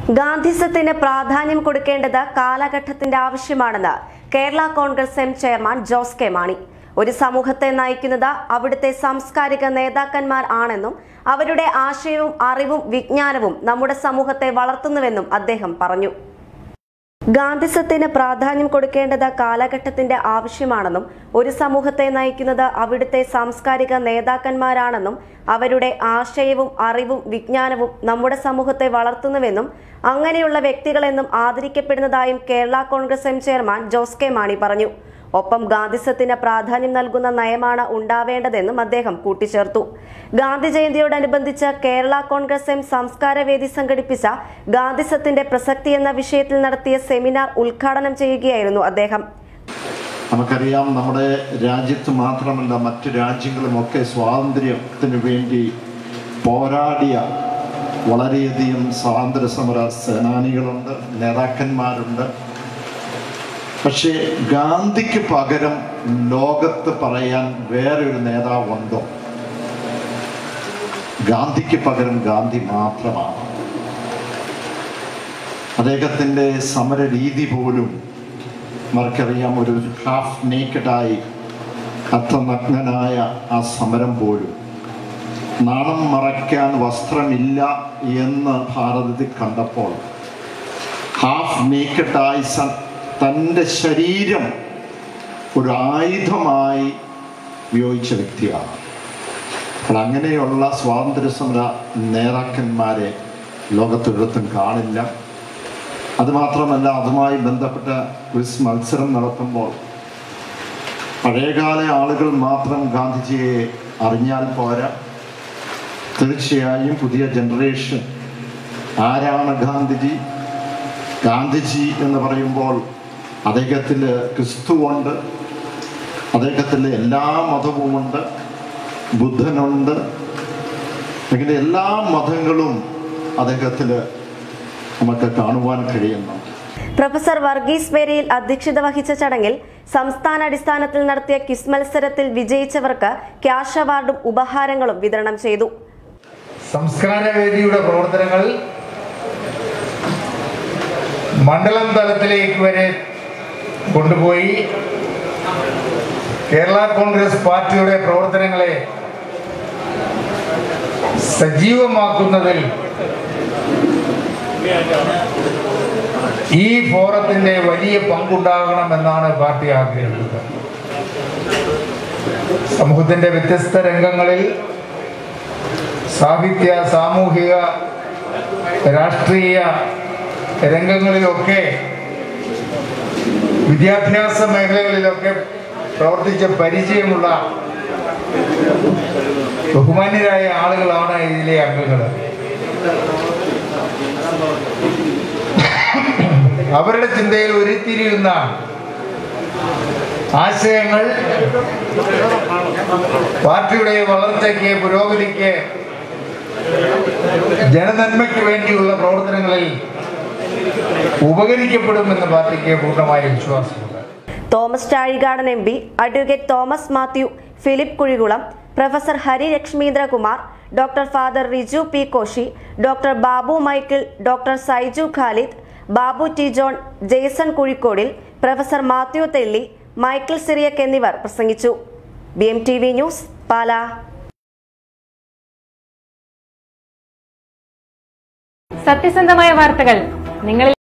ഗാന്ധിസത്തിന് പ്രാധാന്യം കൊടുക്കേണ്ടത് കാലഘട്ടത്തിന്റെ ആവശ്യമാണെന്ന് Kerala Congress M chairman Jose K Mani ഒരു സമൂഹത്തെ നയിക്കുന്നത് അവിടുത്തെ സാംസ്കാരിക നേതാക്കന്മാർ ആണെന്നും അവരുടെ ആശയവും അറിവും വിജ്ഞാനവും നമ്മുടെ സമൂഹത്തെ വളർത്തുന്നുവെന്നും അദ്ദേഹം പറഞ്ഞു ഗാന്ധിസത്തിന് പ്രാധാന്യം കൊടുക്കേണ്ടത് കാലഘട്ടത്തിന്റെ ആവശ്യമാണെന്നും ഒരു സമൂഹത്തെ നയിക്കുന്നത് അവിടുത്തെ സാംസ്കാരിക നേതാക്കന്മാരാണെന്നും അവരുടെ ആശയവും അറിവും വിജ്ഞാനവും നമ്മുടെ സമൂഹത്തെ വളർത്തുന്നുവെന്നും അങ്ങനെയുള്ള വ്യക്തികളെന്നും ആദരിക്കപ്പെടുന്നതായും Kerala Congress M chairman Jose K Mani പറഞ്ഞു ഒപ്പം ഗാന്ധിസത്തിന് പ്രാധാന്യം നൽകുന്ന നയമാണ് ഉണ്ടാവേണ്ടതെന്നും അദ്ദേഹം കൂട്ടിച്ചേർത്തു ഗാന്ധി ജയന്തിയോടനുബന്ധിച്ച് കേരള കോൺഗ്രസ് എം സംസ്കാരവേദി സംഘടിപ്പിച്ച ഗാന്ധിസത്തിന്റെ പ്രസക്തി എന്ന വിഷയത്തിൽ നടത്തിയ സെമിനാർ ഉദ്ഘാടനം ചെയ്യുകയായിരുന്നു അദ്ദേഹം നമുക്കറിയാം നമ്മുടെ രാജ്യത്ത് മാത്രമല്ല മറ്റു രാജ്യങ്ങളുമൊക്കെ സ്വാതന്ത്ര്യത്തിന് വേണ്ടി പോരാടിയ വളരെയധികം സ്വാതന്ത്ര്യ സമര സേനാനികളുണ്ട് നേതാക്കന്മാരുണ്ട് പക്ഷേ ഗാന്ധിക്ക് പകരം ലോകത്ത് പറയാൻ വേറൊരു നേതാവുണ്ടോ ഗാന്ധിക്ക് പകരം ഗാന്ധി മാത്രമാണ് അദ്ദേഹത്തിൻ്റെ സമര രീതി പോലും നമുക്കറിയാം ഒരു ഹാഫ് നേക്കഡായി അർത്ഥനഗ്നനായ ആ സമരം പോലും നാണം മറയ്ക്കാൻ വസ്ത്രമില്ല എന്ന് ഭാരതത്തിൽ കണ്ടപ്പോൾ ഹാഫ് നേക്കഡായി തൻ്റെ ശരീരം ഒരു ആയുധമായി ഉപയോഗിച്ച വ്യക്തിയാണ് അപ്പോൾ അങ്ങനെയുള്ള സ്വാതന്ത്ര്യ സമര നേതാക്കന്മാരെ ലോകത്തൊരിടത്തും കാണില്ല അതുമാത്രമല്ല അതുമായി ബന്ധപ്പെട്ട ക്വിസ് മത്സരം നടത്തുമ്പോൾ പഴയകാല ആളുകൾ മാത്രം ഗാന്ധിജിയെ അറിഞ്ഞാൽ പോരാ തീർച്ചയായും പുതിയ ജനറേഷൻ ആരാണ് ഗാന്ധിജി ഗാന്ധിജി എന്ന് പറയുമ്പോൾ അദ്ദേഹത്തിൽ ക്രിസ്തുവുണ്ട് അദ്ദേഹത്തിൽ എല്ലാ മതവുമുണ്ട് ബുദ്ധനുണ്ട് അങ്ങനെ എല്ലാ മതങ്ങളും അദ്ദേഹത്തിൽ നമുക്ക് കാണുവാൻ കഴിയുന്നുണ്ട് പ്രൊഫസർ വർഗീസ് പേരയിൽ അധ്യക്ഷത വഹിച്ച ചടങ്ങിൽ സംസ്ഥാന അടിസ്ഥാനത്തിൽ നടത്തിയ ക്വിസ് മത്സരത്തിൽ വിജയിച്ചവർക്ക് ക്യാഷ് അവാർഡും ഉപഹാരങ്ങളും വിതരണം ചെയ്തു സംസ്കാരവേദിയുടെ പ്രവർത്തനങ്ങൾ മണ്ഡലം തലത്തിലേക്ക് വരെ കൊണ്ടുപോയി കേരള കോൺഗ്രസ് പാർട്ടിയുടെ പ്രവർത്തനങ്ങളെ സജീവമാക്കുന്നതിൽ ഈ ഫോറത്തിന്റെ വലിയ പങ്കുണ്ടാകണമെന്നാണ് പാർട്ടി ആഗ്രഹിക്കുന്നത് സമൂഹത്തിന്റെ വ്യത്യസ്ത രംഗങ്ങളിൽ സാഹിത്യ സാമൂഹിക രാഷ്ട്രീയ രംഗങ്ങളിലൊക്കെ വിദ്യാഭ്യാസ മേഖലകളിലൊക്കെ പ്രവർത്തിച്ച പരിചയമുള്ള ബഹുമാന്യരായ ആളുകളാണ് ഇതിലെ അംഗങ്ങൾ അവരുടെ ചിന്തയിൽ ഉരുത്തിരിയുന്ന ആശയങ്ങൾ പാർട്ടിയുടെ വളർച്ചയ്ക്ക് പുരോഗതിക്ക് ജനനന്മയ്ക്ക് വേണ്ടിയുള്ള പ്രവർത്തനങ്ങളിൽ ഉപകരിക്കപ്പെടുമെന്ന് പാർട്ടിക്ക് പൂർണ്ണമായ വിശ്വാസമുണ്ട് Thomas Chazhikadan M P advocate Thomas Mathew Philip Kuzhikulam professor Hari Lakshmeendrakumar doctor father Riju P Koshy doctor Babu Michael doctor Saiju Khalid Babu T John Jaison Kuzhikkodil professor Mathew Thelly Michael Cyriac എന്നിവർ പ്രസംഗിച്ചു B M T V news Pala സത്യസന്ധമായ വാർത്തകൾ നിങ്ങളിൽ